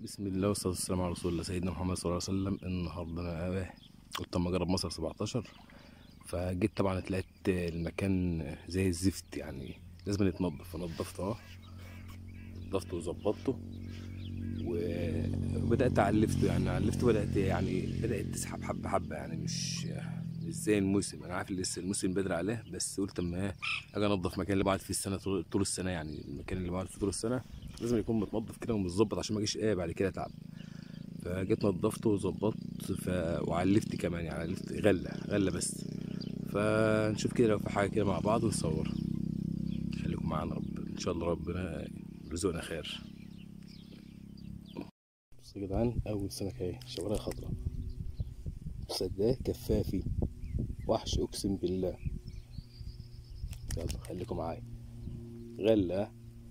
بسم الله والصلاة والسلام على رسول الله سيدنا محمد صلى الله عليه وسلم النهارده انا آه، قلت اما اجرب مصر 17 فجيت طبعا لقيت المكان زي الزفت يعني لازم يتنضف فنضفته اهو نضفته وظبطته وبدأت علفته يعني علفته بدأت يعني بدأت تسحب حبة حبة يعني مش مش زي الموسم انا عارف إن لسه الموسم بدري عليه بس قلت اما ايه اجي انضف مكان اللي بعد في السنة طول طول السنة يعني المكان اللي بعد في طول السنة لازم يكون متنضف كده ومتظبط عشان ما اجيش ايه بعد كده اتعب فجيت نضفته وظبطت ف... وعلفت كمان يعني علفت غله غله بس فنشوف كده لو في حاجه كده مع بعض ونصور خليكم معانا رب ان شاء الله ربنا يرزقنا خير بصوا يا جدعان اول سمكه اهي شوارع خضراء بص قد ايه كفافي وحش اقسم بالله يلا خليكم معايا غله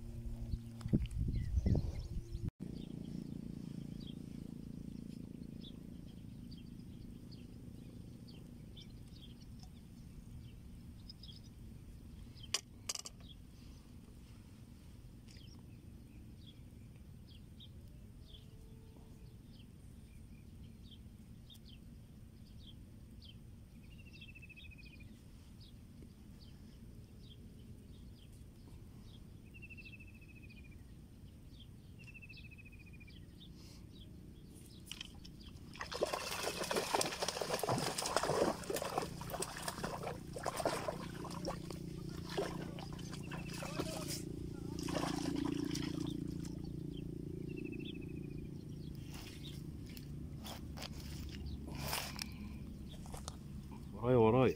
ورايا ورايا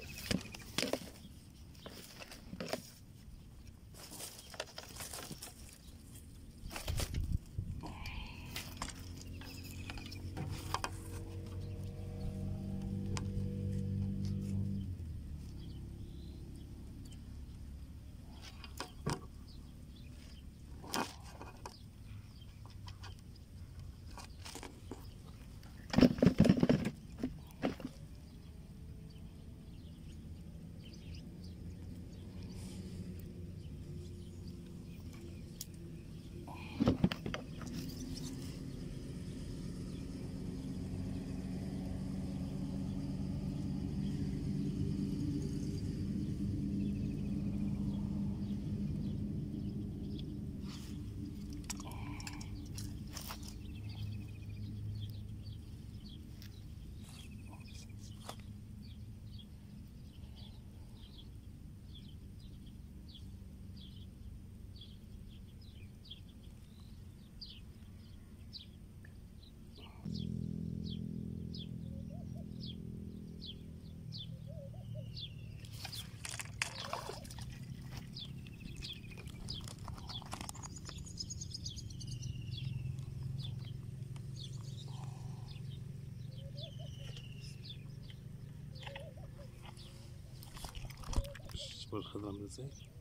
شوف الخضرا عامله ازاي